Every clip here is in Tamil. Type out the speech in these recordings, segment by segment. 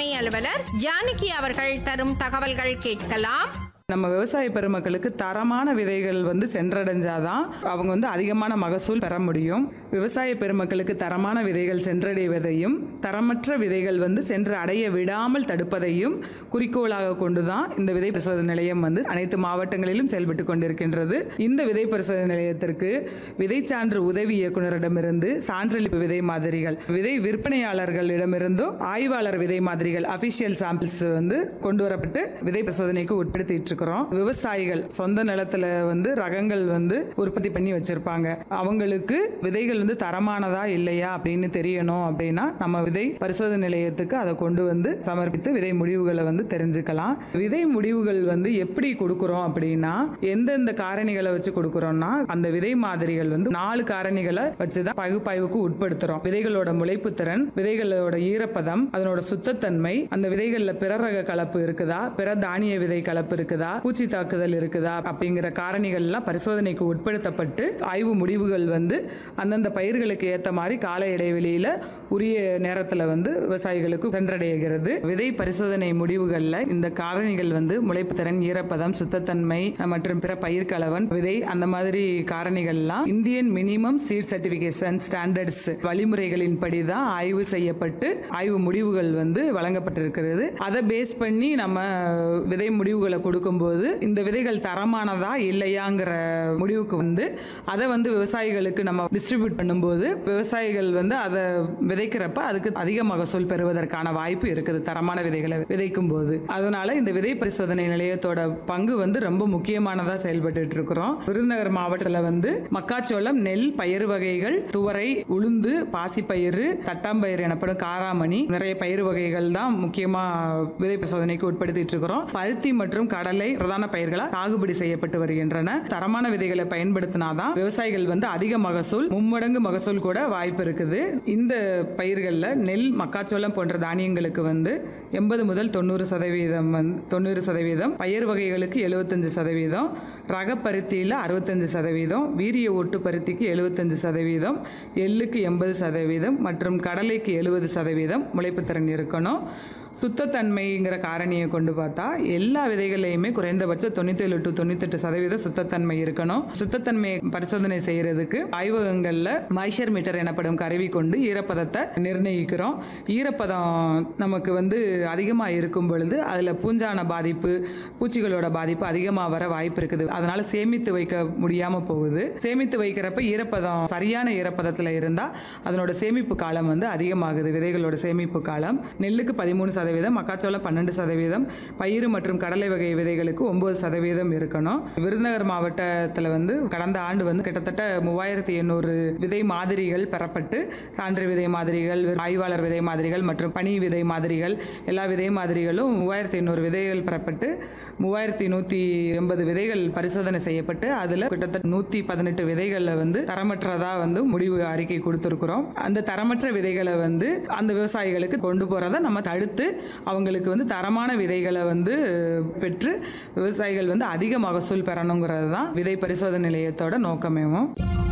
வேளாண்மை அலுவலர் ஜானகி அவர்கள் தரும் தகவல்கள் கேட்கலாம் நம்ம விவசாய பெருமக்களுக்கு தரமான விதைகள் வந்து சென்றடைஞ்சாதான் அவங்க வந்து அதிகமான மகசூல் பெற முடியும் விவசாய பெருமக்களுக்கு தரமான விதைகள் சென்றடைவதையும் தரமற்ற விதைகள் வந்து சென்று அடைய விடாமல் தடுப்பதையும் குறிக்கோளாக கொண்டுதான் இந்த விதை பரிசோதனை நிலையம் வந்து அனைத்து மாவட்டங்களிலும் செயல்பட்டு கொண்டிருக்கின்றது இந்த விதை பரிசோதனை நிலையத்திற்கு விதை சான்று உதவி இயக்குனரிடமிருந்து சான்றளிப்பு விதை மாதிரிகள் விதை விற்பனையாளர்களிடமிருந்தும் ஆய்வாளர் விதை மாதிரிகள் அபிஷியல் சாம்பிள்ஸ் வந்து கொண்டு வரப்பட்டு விதை பரிசோதனைக்கு உட்படுத்திட்டு இருக்கிறோம் விவசாயிகள் சொந்த நிலத்துல வந்து ரகங்கள் வந்து உற்பத்தி பண்ணி வச்சிருப்பாங்க அவங்களுக்கு விதைகள் வந்து தரமானதா இல்லையா அப்படின்னு தெரியணும் அப்படின்னா நம்ம விதை பரிசோதனை நிலையத்துக்கு அதை கொண்டு வந்து சமர்ப்பித்து விதை முடிவுகளை வந்து தெரிஞ்சுக்கலாம் விதை முடிவுகள் வந்து எப்படி கொடுக்குறோம் அப்படின்னா எந்தெந்த காரணிகளை வச்சு கொடுக்குறோம்னா அந்த விதை மாதிரிகள் வந்து நாலு காரணிகளை வச்சுதான் பகுப்பாய்வுக்கு உட்படுத்துறோம் விதைகளோட முளைப்பு திறன் விதைகளோட ஈரப்பதம் அதனோட சுத்தத்தன்மை அந்த விதைகள்ல பிற ரக கலப்பு இருக்குதா பிற தானிய விதை கலப்பு இருக்குதா பூச்சி தாக்குதல் இருக்குதா அப்படிங்கிற காரணிகள் எல்லாம் பரிசோதனைக்கு உட்படுத்தப்பட்டு ஆய்வு முடிவுகள் வந்து அந்தந்த பயிர்களுக்கு ஏத்த மாதிரி கால இடைவெளியில உரிய நேரத்துல வந்து விவசாயிகளுக்கு சென்றடைகிறது விதை பரிசோதனை முடிவுகள்ல இந்த காரணிகள் வந்து முளைப்பு திறன் ஈரப்பதம் சுத்தத்தன்மை மற்றும் பிற பயிர் கலவன் விதை அந்த மாதிரி காரணிகள்லாம் Indian minimum seed certification standards வழிமுறைகளின் படி தான் ஆய்வு செய்யப்பட்டு ஆய்வு முடிவுகள் வந்து வழங்கப்பட்டிருக்கிறது அதை பேஸ் பண்ணி நம்ம விதை முடிவுகளை கொடுக்கும்போது இந்த விதைகள் தரமானதா இல்லையாங்கிற முடிவுக்கு வந்து அதை வந்து விவசாயிகளுக்கு நம்ம டிஸ்ட்ரிபியூட் பண்ணும்போது விவசாயிகள் வந்து அதை விதைக்கிறப்ப அதுக்கு அதிக மகசூல் பெறுவதற்கான வாய்ப்பு இருக்குது தரமான விதைகளை விதைக்கும் போது அதனால இந்த விதை பரிசோதனை நிலையத்தோட பங்கு வந்து ரொம்ப முக்கியமானதா செயல்பட்டு இருக்கிறோம் விருதுநகர் மாவட்டத்தில் வந்து மக்காச்சோளம் நெல் பயிர் வகைகள் துவரை உளுந்து பாசிப்பயிறு தட்டாம்பயிறு எனப்படும் காராமணி நிறைய பயிர் வகைகள் தான் முக்கியமா விதை பரிசோதனைக்கு உட்படுத்திட்டு இருக்கிறோம் பருத்தி மற்றும் கடலை பிரதான பயிர்களா சாகுபடி செய்யப்பட்டு வருகின்றன தரமான விதைகளை பயன்படுத்தினாதான் விவசாயிகள் வந்து அதிக மகசூல் மும்மடங்கு மகசூல் கூட வாய்ப்பு இருக்குது இந்த பயிர்களில் நெல் மக்காச்சோளம் போன்ற தானியங்களுக்கு வந்து எண்பது முதல் தொண்ணூறு சதவீதம் வந்து தொண்ணூறு சதவீதம் பயிர் வகைகளுக்கு எழுபத்தஞ்சு சதவீதம் ரக பருத்தியில் அறுபத்தஞ்சு சதவீதம் வீரிய ஒட்டு பருத்திக்கு எழுபத்தஞ்சு சதவீதம் எள்ளுக்கு எண்பது சதவீதம் மற்றும் கடலைக்கு எழுபது சதவீதம் முளைப்புத்திறன் இருக்கணும் சுத்தத்தன்மைங்கிற காரணியை கொண்டு பார்த்தா எல்லா விதைகளையுமே குறைந்தபட்சம் தொண்ணூத்தேழு டு தொண்ணூத்தெட்டு சதவீதம் சுத்தத்தன்மை இருக்கணும் சுத்தத்தன்மையை பரிசோதனை செய்யறதுக்கு ஆய்வகங்களில் மாய்ச்சர் மீட்டர் எனப்படும் கருவி கொண்டு ஈரப்பதத்தை நிர்ணயிக்கிறோம் ஈரப்பதம் நமக்கு வந்து அதிகமாக இருக்கும் பொழுது அதில் பூஞ்சான பாதிப்பு பூச்சிகளோட பாதிப்பு அதிகமாக வர வாய்ப்பு இருக்குது அதனால சேமித்து வைக்க முடியாமல் போகுது சேமித்து வைக்கிறப்ப ஈரப்பதம் சரியான ஈரப்பதத்தில் இருந்தால் அதனோட சேமிப்பு காலம் வந்து அதிகமாகுது விதைகளோட சேமிப்பு காலம் நெல்லுக்கு பதிமூணு சதவீதம் மக்காச்சோளம் பன்னெண்டு சதவீதம் பயிறு மற்றும் கடலை வகை விதைகளுக்கு ஒன்பது சதவீதம் இருக்கணும் விருதுநகர் மாவட்டத்தில் வந்து கடந்த ஆண்டு வந்து கிட்டத்தட்ட மூவாயிரத்தி எண்ணூறு விதை மாதிரிகள் பெறப்பட்டு சான்று விதை மாதிரிகள் ஆய்வாளர் விதை மாதிரிகள் மற்றும் பனி விதை மாதிரிகள் எல்லா விதை மாதிரிகளும் மூவாயிரத்தி எண்ணூறு விதைகள் பெறப்பட்டு மூவாயிரத்தி நூற்றி எண்பது விதைகள் பரிசோதனை செய்யப்பட்டு அதில் கிட்டத்தட்ட நூற்றி பதினெட்டு விதைகளில் வந்து தரமற்றதாக வந்து முடிவு அறிக்கை கொடுத்துருக்குறோம் அந்த தரமற்ற விதைகளை வந்து அந்த விவசாயிகளுக்கு கொண்டு போகிறத நம்ம தடுத்து அவங்களுக்கு வந்து தரமான விதைகளை வந்து பெற்று விவசாயிகள் வந்து அதிக மகசூல் பெறணுங்கிறது தான் விதை பரிசோதனை நிலையத்தோட நோக்கமேவும்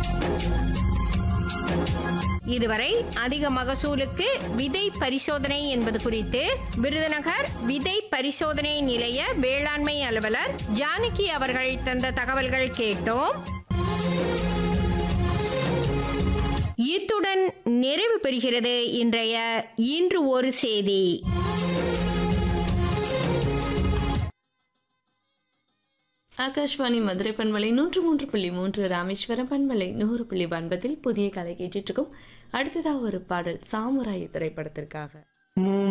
இதுவரை அதிக மகசூலுக்கு விதை பரிசோதனை என்பது குறித்து விருதுநகர் விதை பரிசோதனை நிலைய வேளாண்மை அலுவலர் ஜானகி அவர்கள் தந்த தகவல்கள் கேட்டோம் இத்துடன் நிறைவு பெறுகிறது இன்றைய இன்று ஒரு செய்தி ஆகாஷ்வாணி மதுரை பண்பலை நூற்று மூன்று புள்ளி மூன்று ராமேஸ்வரம் பண்பலை நூறு புள்ளி ஒன்பதில் புதிய கலை கேட்டுட்டு இருக்கும் அடுத்ததாக ஒரு பாடல் சாமுராய் திரைப்படத்திற்காக